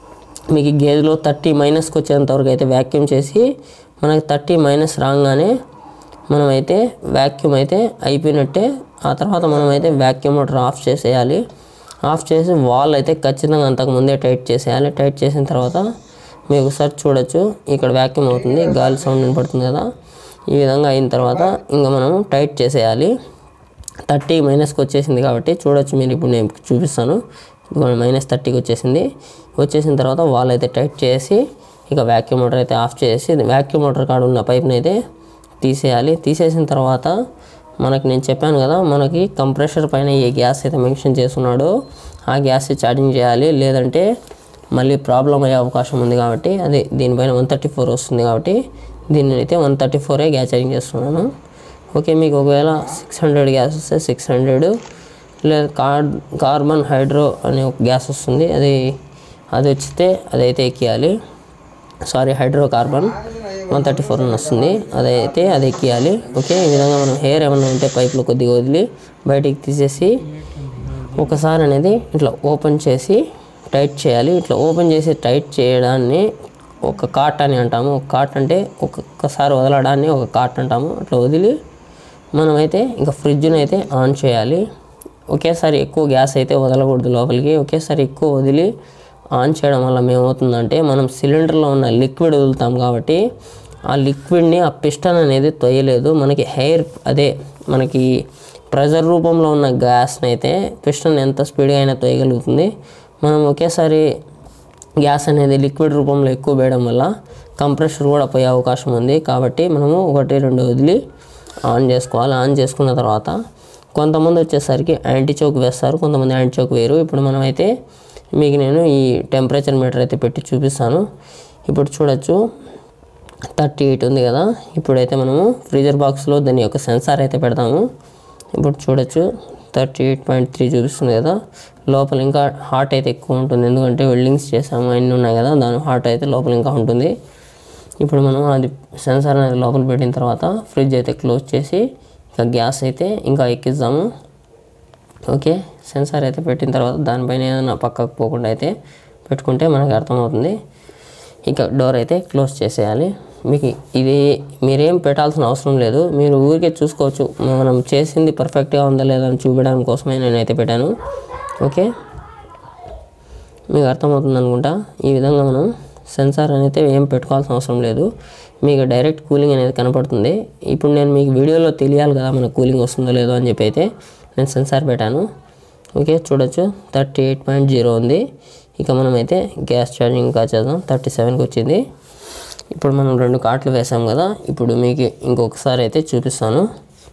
మీకు గేజ్లో థర్టీ మైనస్కి వచ్చేంత వరకు అయితే వ్యాక్యూమ్ చేసి మనకి థర్టీ మైనస్ రాగానే మనమైతే వ్యాక్యూమ్ అయితే అయిపోయినట్టే ఆ తర్వాత మనమైతే వ్యాక్యూమ్ మోటార్ ఆఫ్ చేసేయాలి ఆఫ్ చేసి వాల్ అయితే ఖచ్చితంగా అంతకు ముందే టైట్ చేసేయాలి టైట్ చేసిన తర్వాత మీరు ఒకసారి చూడొచ్చు ఇక్కడ వ్యాక్యూమ్ అవుతుంది గాలి సౌండ్ వినపడుతుంది కదా ఈ విధంగా అయిన తర్వాత ఇంకా మనం టైట్ చేసేయాలి థర్టీ మైనస్కి వచ్చేసింది కాబట్టి చూడొచ్చు మీరు ఇప్పుడు నేను చూపిస్తాను ఇదిగోండి మైనస్ థర్టీకి వచ్చేసింది వచ్చేసిన తర్వాత వాల్ అయితే టైట్ చేసి ఇక వ్యాక్యూమ్ మోటార్ అయితే ఆఫ్ చేసి వ్యాక్యూమ్ మోటార్ కాడ ఉన్న పైప్ని అయితే తీసేయాలి తీసేసిన తర్వాత మనకి నేను చెప్పాను కదా మనకి కంప్రెషర్ పైన ఏ గ్యాస్ అయితే మెన్షన్ చేస్తున్నాడో ఆ గ్యాస్ ఛార్జింగ్ చేయాలి లేదంటే మళ్ళీ ప్రాబ్లం అయ్యే అవకాశం ఉంది కాబట్టి అది దీనిపైన వన్ థర్టీ ఫోర్ వస్తుంది కాబట్టి దీన్ని అయితే one thirty four gas charging చేస్తున్నాను ఓకే మీకు ఒకవేళ సిక్స్ హండ్రెడ్ గ్యాస్ వస్తే సిక్స్ హండ్రెడ్ లేదా కార్ కార్బన్ హైడ్రో అనే ఒక గ్యాస్ వస్తుంది అది అది వచ్చితే అదైతే ఎక్కియాలి sorry hydrocarbon one thirty four అని వస్తుంది అదైతే అది ఎక్కియాలి ఓకే ఈ విధంగా మనం హెయిర్ ఏమైనా ఉంటే పైపులో కొద్దిగా వదిలి బయటికి తీసేసి ఒకసారి అనేది ఇట్లా ఓపెన్ చేసి టైట్ చేయాలి ఇట్లా ఓపెన్ చేసి టైట్ చేయడాన్ని ఒక కాట్ అని అంటాము ఒక కాట్ అంటే ఒక్కొక్కసారి వదలడాన్ని ఒక కాట్ అంటాము అట్లా వదిలి మనమైతే ఇంకా ఫ్రిడ్జ్ని అయితే ఆన్ చేయాలి ఒకేసారి ఎక్కువ గ్యాస్ అయితే వదలకూడదు లోపలికి ఒకేసారి ఎక్కువ వదిలి ఆన్ చేయడం వల్ల ఏమవుతుందంటే మనం సిలిండర్లో ఉన్న లిక్విడ్ వదులుతాం కాబట్టి ఆ లిక్విడ్ని ఆ పిస్టన్ అనేది తొయ్యలేదు మనకి హెయిర్ అదే మనకి ప్రెజర్ రూపంలో ఉన్న గ్యాస్ని అయితే పిస్టన్ ఎంత స్పీడ్గా అయినా తొయ్యగలుగుతుంది మనం ఒకేసారి గ్యాస్ అనేది లిక్విడ్ రూపంలో ఎక్కువ వేయడం వల్ల కంప్రెషర్ కూడా పోయే అవకాశం ఉంది కాబట్టి మనము ఒకటి రెండు వదిలి ఆన్ చేసుకోవాలి ఆన్ చేసుకున్న తర్వాత కొంతమంది వచ్చేసరికి యాంటీ చౌక్ వేస్తారు కొంతమంది యాంటీ చౌక్ వేయరు ఇప్పుడు మనమైతే మీకు నేను ఈ టెంపరేచర్ మీటర్ అయితే పెట్టి చూపిస్తాను ఇప్పుడు చూడొచ్చు థర్టీ ఎయిట్ ఉంది కదా ఇప్పుడైతే మనము ఫ్రీజర్ బాక్స్లో దాని యొక్క సెన్సార్ అయితే పెడతాము ఇప్పుడు చూడొచ్చు థర్టీ ఎయిట్ పాయింట్ త్రీ చూపిస్తుంది కదా లోపల ఇంకా హాట్ అయితే ఎక్కువ ఉంటుంది ఎందుకంటే వెల్డింగ్స్ చేసాము అన్నీ ఉన్నాయి కదా దాని హాట్ అయితే లోపల ఇంకా ఉంటుంది ఇప్పుడు మనం అది సెన్సార్ అనేది లోపల పెట్టిన తర్వాత ఫ్రిడ్జ్ అయితే క్లోజ్ చేసి ఇక గ్యాస్ అయితే ఇంకా ఎక్కిద్దాము ఓకే సెన్సార్ అయితే పెట్టిన తర్వాత దానిపైన ఏదైనా పక్కకు పోకుండా అయితే పెట్టుకుంటే మనకు అర్థమవుతుంది ఇక డోర్ అయితే క్లోజ్ చేసేయాలి మీకు ఇది మీరేం పెట్టాల్సిన అవసరం లేదు మీరు ఊరికే చూసుకోవచ్చు మనం చేసింది పర్ఫెక్ట్గా ఉందా లేదా అని చూపించడం కోసమే నేనైతే పెట్టాను ఓకే మీకు అర్థమవుతుంది అనుకుంటా ఈ విధంగా మనం సెన్సార్ అనేది ఏం పెట్టుకోవాల్సిన అవసరం లేదు మీకు డైరెక్ట్ కూలింగ్ అనేది కనపడుతుంది ఇప్పుడు నేను మీకు వీడియోలో తెలియాలి కదా మన కూలింగ్ వస్తుందో లేదో అని చెప్పి అయితే నేను సెన్సార్ పెట్టాను ఓకే చూడొచ్చు థర్టీ ఎయిట్ పాయింట్ జీరో ఉంది ఇక మనమైతే గ్యాస్ ఛార్జింగ్ ఇంకా చేద్దాం థర్టీ సెవెన్కి వచ్చింది ఇప్పుడు మనం రెండు కార్ట్లు వేసాం కదా ఇప్పుడు మీకు ఇంకొకసారి అయితే చూపిస్తాను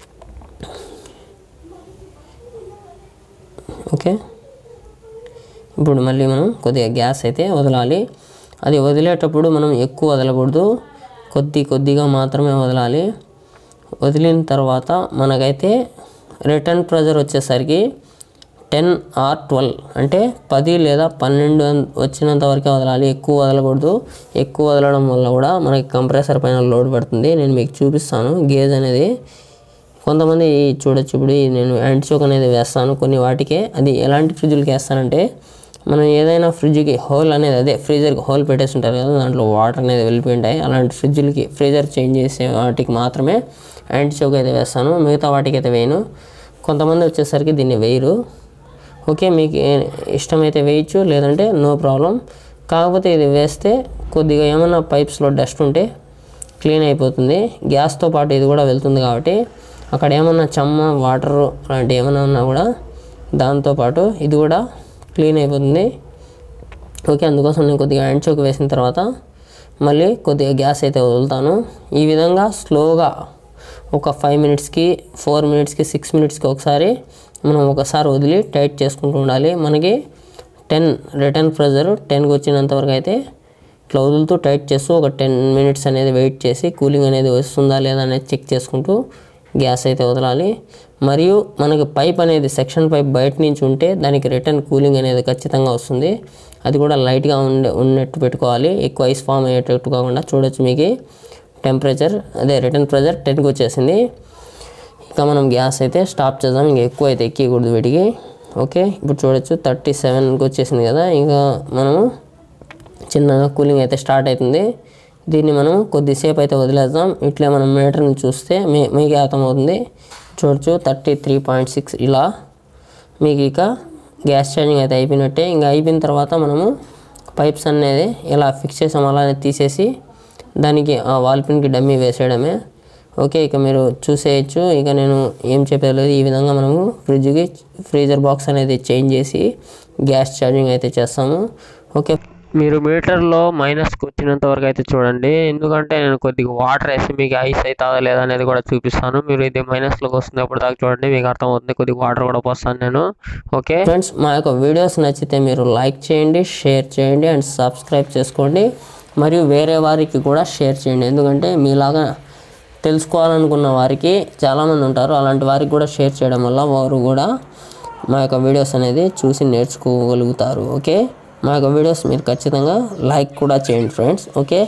ఓకే ఇప్పుడు మళ్ళీ మనం కొద్దిగా గ్యాస్ అయితే వదలాలి అది వదిలేటప్పుడు మనం ఎక్కువ వదలకూడదు కొద్ది కొద్దిగా మాత్రమే వదలాలి వదిలిన తర్వాత మనకైతే రిటర్న్ ప్రెజర్ వచ్చేసరికి టెన్ ఆర్ ట్వెల్వ్ అంటే పది లేదా పన్నెండు అన్- వచ్చినంత వరకే వదలాలి ఎక్కువ వదలకూడదు ఎక్కువ వదలడం వల్ల కూడా మనకి కంప్రెసర్ పైన లోడ్ పడుతుంది నేను మీకు చూపిస్తాను గేజ్ అనేది కొంతమంది చూడొచ్చు ఇప్పుడు ఈ నేను యాంటీ చోక్ అనేది వేస్తాను కొన్ని వాటికే అది ఎలాంటి ఫ్రిడ్జ్లకి వేస్తానంటే మనం ఏదైనా ఫ్రిడ్జ్కి హోల్ అనేది అదే ఫ్రీజర్కి హోల్ పెట్టేసి ఉంటారు కదా దాంట్లో వాటర్ అనేది వెళ్ళిపోయి ఉంటాయి అలాంటి ఫ్రిడ్జ్లకి ఫ్రీజర్ చేంజ్ చేసే వాటికి మాత్రమే యాంటీ చోక్ అయితే వేస్తాను మిగతా వాటికి అయితే వేయను కొంతమంది వచ్చేసరికి దీన్ని వేయరు ఓకే మీకు ఏ- ఇష్టమైతే వేయచ్చు లేదంటే నో ప్రాబ్లం కాకపోతే ఇది వేస్తే కొద్దిగా ఏమైనా పైప్స్లో డస్ట్ ఉంటే క్లీన్ అయిపోతుంది గ్యాస్తో పాటు ఇది కూడా వెళ్తుంది కాబట్టి అక్కడ ఏమన్నా చెమ్మ వాటర్ లాంటి ఏమైనా ఉన్నా కూడా దాంతోపాటు ఇది కూడా క్లీన్ అయిపోతుంది ఓకే అందుకోసం నేను కొద్దిగా హ్యాండ్ చోక్ వేసిన తర్వాత మళ్ళీ కొద్దిగా గ్యాస్ అయితే వదులుతాను ఈ విధంగా స్లోగా ఒక ఫైవ్ మినిట్స్కి ఫోర్ మినిట్స్కి సిక్స్ మినిట్స్కి ఒకసారి మనం ఒకసారి వదిలి టైట్ చేసుకుంటూ ఉండాలి మనకి టెన్ రిటర్న్ ప్రెజర్ టెన్కి వచ్చినంత వరకు అయితే ఇట్లా వదులుతూ టైట్ చేస్తూ ఒక టెన్ మినిట్స్ అనేది వెయిట్ చేసి కూలింగ్ అనేది వస్తుందా లేదా అనేది చెక్ చేసుకుంటూ గ్యాస్ అయితే వదలాలి మరియు మనకి పైప్ అనేది సెక్షన్ పైప్ బయట నుంచి ఉంటే దానికి రిటర్న్ కూలింగ్ అనేది ఖచ్చితంగా వస్తుంది అది కూడా లైట్గా ఉండే ఉన్నట్టు పెట్టుకోవాలి ఎక్కువ ఐస్ ఫామ్ అయ్యేటట్టు కాకుండా చూడొచ్చు మీకు టెంపరేచర్ అదే రిటర్న్ ప్రెజర్ టెన్కి వచ్చేసింది ఇంకా మనం గ్యాస్ అయితే స్టాప్ చేద్దాం ఇంకా ఎక్కువ అయితే ఎక్కకూడదు వీటికి ఓకే ఇప్పుడు చూడొచ్చు థర్టీ సెవెన్కి వచ్చేసింది కదా ఇంకా మనము చిన్నగా కూలింగ్ అయితే స్టార్ట్ అవుతుంది దీన్ని మనం కొద్దిసేపు అయితే వదిలేద్దాం ఇట్లే మనం మీటర్ని చూస్తే మీ మీకు అర్థమవుతుంది చూడొచ్చు థర్టీ త్రీ పాయింట్ సిక్స్ ఇలా మీకు ఇక గ్యాస్ ఛార్జింగ్ అయితే అయిపోయినట్టే ఇంకా అయిపోయిన తర్వాత మనము పైప్స్ అనేది ఇలా ఫిక్స్ చేసాం అలానే తీసేసి దానికి ఆ వాల్ పిన్కి డమ్మీ వేసేయడమే ఓకే ఇక మీరు చూసేయచ్చు ఇక నేను ఏం చెప్పలేదు ఈ విధంగా మనము ఫ్రిడ్జ్కి ఫ్రీజర్ బాక్స్ అనేది చేంజ్ చేసి గ్యాస్ ఛార్జింగ్ అయితే చేస్తాము ఓకే మీరు మీటర్లో మైనస్కి వచ్చినంత వరకు అయితే చూడండి ఎందుకంటే నేను కొద్దిగా వాటర్ వేసి మీకు ఐస్ అవుతుందా లేదా అనేది కూడా చూపిస్తాను మీరు ఇది మైనస్లోకి వస్తుంది అప్పుడు దాకా చూడండి మీకు అర్థమవుతుంది కొద్దిగా వాటర్ కూడా పోస్తాను నేను ఓకే ఫ్రెండ్స్ మా యొక్క వీడియోస్ నచ్చితే మీరు లైక్ చేయండి షేర్ చేయండి అండ్ సబ్స్క్రైబ్ చేసుకోండి మరియు వేరే వారికి కూడా షేర్ చేయండి ఎందుకంటే మీలాగా తెలుసుకోవాలనుకున్న వారికి చాలామంది ఉంటారు అలాంటి వారికి కూడా షేర్ చేయడం వల్ల వారు కూడా మా యొక్క వీడియోస్ అనేది చూసి నేర్చుకోగలుగుతారు ఓకే మా యొక్క వీడియోస్ మీరు ఖచ్చితంగా లైక్ కూడా చేయండి ఫ్రెండ్స్ ఓకే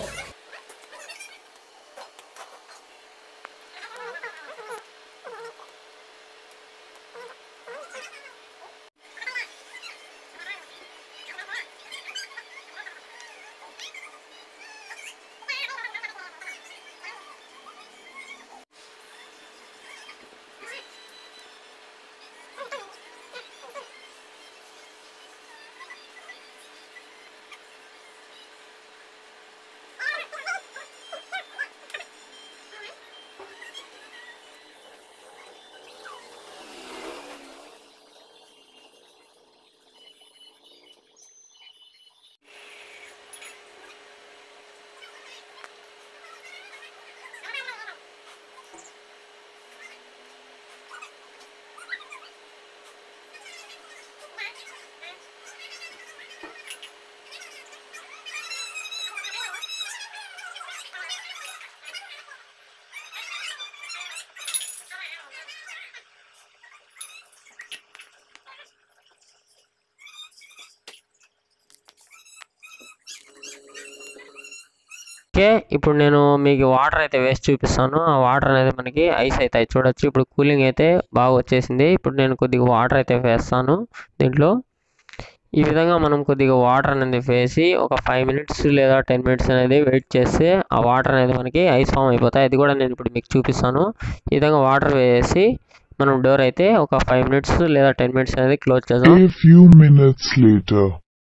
ఓకే ఇప్పుడు నేను మీకు వాటర్ అయితే వేసి చూపిస్తాను ఆ వాటర్ అనేది మనకి ఐస్ అవుతాయి చూడొచ్చు ఇప్పుడు కూలింగ్ అయితే బాగా వచ్చేసింది ఇప్పుడు నేను కొద్దిగా వాటర్ అయితే వేస్తాను దీంట్లో ఈ విధంగా మనం కొద్దిగా వాటర్ అనేది వేసి ఒక ఫైవ్ మినిట్స్ లేదా టెన్ మినిట్స్ అనేది వెయిట్ చేస్తే ఆ వాటర్ అనేది మనకి ఐస్ ఫామ్ అయిపోతాయి అది కూడా నేను ఇప్పుడు మీకు చూపిస్తాను ఈ విధంగా వాటర్ వేసి మనం డోర్ అయితే ఒక ఫైవ్ మినిట్స్ లేదా టెన్ మినిట్స్ అనేది క్లోజ్ చేద్దాం A few minutes later.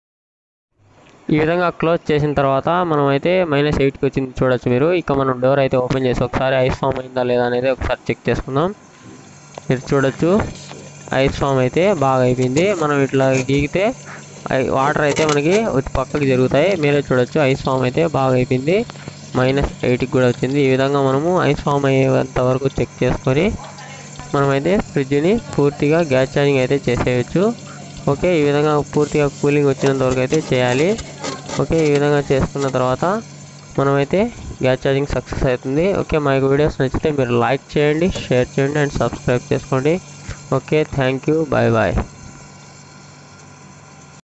ఈ విధంగా క్లోజ్ చేసిన తర్వాత మనం అయితే మైనస్ ఎయిట్కి వచ్చింది చూడొచ్చు మీరు ఇక మనం డోర్ అయితే ఓపెన్ చేసి ఒకసారి ఐస్ ఫామ్ అయిందా లేదా అనేది ఒకసారి చెక్ చేసుకుందాం మీరు చూడొచ్చు ఐస్ ఫామ్ అయితే బాగా అయిపోయింది మనం ఇట్లా గీగితే వాటర్ అయితే మనకి వచ్చి పక్కకి జరుగుతాయి మీరే చూడొచ్చు ఐస్ ఫామ్ అయితే బాగా అయిపోయింది మైనస్ ఎయిట్కి కూడా వచ్చింది ఈ విధంగా మనము ఐస్ ఫామ్ అయ్యేంత వరకు చెక్ చేసుకొని మనమైతే ఫ్రిడ్జ్ని పూర్తిగా గ్యాస్ ఛార్జింగ్ అయితే చేసేయచ్చు ఓకే ఈ విధంగా పూర్తిగా కూలింగ్ వచ్చినంత వరకు అయితే చేయాలి ఓకే ఈ విధంగా చేసుకున్న తర్వాత మనమైతే గ్యాస్ ఛార్జింగ్ సక్సెస్ అవుతుంది ఓకే మా వీడియోస్ నచ్చితే మీరు లైక్ చేయండి షేర్ చేయండి అండ్ సబ్స్క్రైబ్ చేసుకోండి okay thank you bye bye